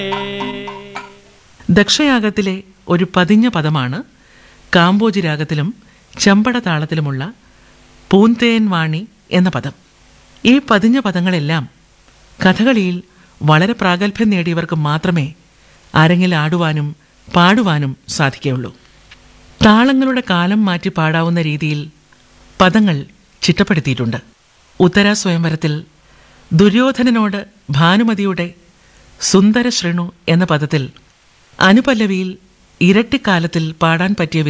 ദക്ഷയാഗത്തിലെ ഒരു പതിഞ്ഞ പദമാണ് കാമ്പോജി രാഗത്തിലും ചെമ്പട താളത്തിലുമുള്ള പൂന്തേൻ വാണി എന്ന പദം ഈ പതിഞ്ഞ പദങ്ങളെല്ലാം കഥകളിയിൽ വളരെ പ്രാഗൽഭ്യം നേടിയവർക്ക് മാത്രമേ അരങ്ങിൽ ആടുവാനും പാടുവാനും സാധിക്കുകയുള്ളൂ താളങ്ങളുടെ കാലം മാറ്റി പാടാവുന്ന രീതിയിൽ പദങ്ങൾ ചിട്ടപ്പെടുത്തിയിട്ടുണ്ട് ഉത്തര സ്വയംവരത്തിൽ ദുര്യോധനനോട് ഭാനുമതിയുടെ സുന്ദര ശൃണു എന്ന പദത്തിൽ അനുപല്ലവിയിൽ ഇരട്ടിക്കാലത്തിൽ പാടാൻ പറ്റിയ